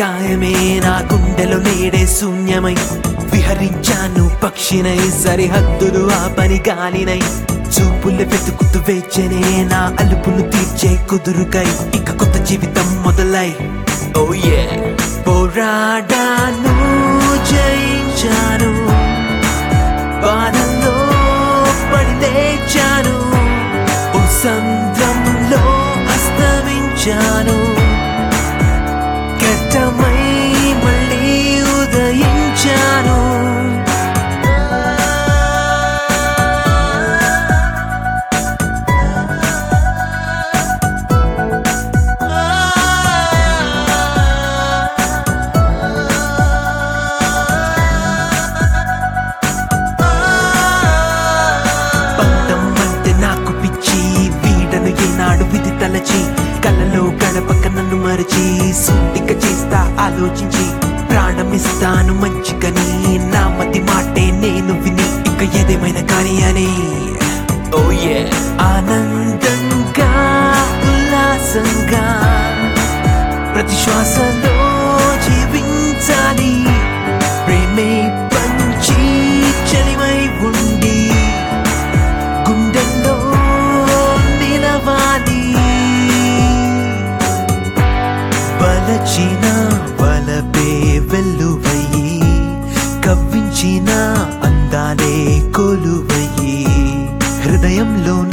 గాయమే నా గుండెలో నేడే శూన్యమై విహరించాను పక్షినై సరిహద్దులు ఆ పని గాలినై చూపులు వెతుకుతూ వేచనే నా అలుపులు తీర్చే కుదురుకై ఇక కొత్త జీవితం మొదలై ఓ ఏ పోరాడాను జయించాను బాధల్లో పడి లేచాను ఓ సంద్రంలో అస్తమించాను ఘట్టమై మళ్ళీ ఉదయించాను పంతం అంటే నాకు పిచ్చి వీడను ఏనాడు విధి తలచి కలలో గడపక నన్ను మరచి సూటిక చేస్తా ఆలోచించి ప్రాణమిస్తాను మంచికని నా మతి మాటే నేను విని ఇక ఏదేమైనా కానీ అని ఓ ఏ ఆనందంగా ఉల్లాసంగా ప్రతి శ్వాసలో జీవించాలి ప్రేమే పంచి చలిమై ఉండి గుండెల్లో నిలవాలి వలచిన వలపే వెల్లువయ్యి కవ్వించిన అందాలే కొలువయ్యి హృదయంలో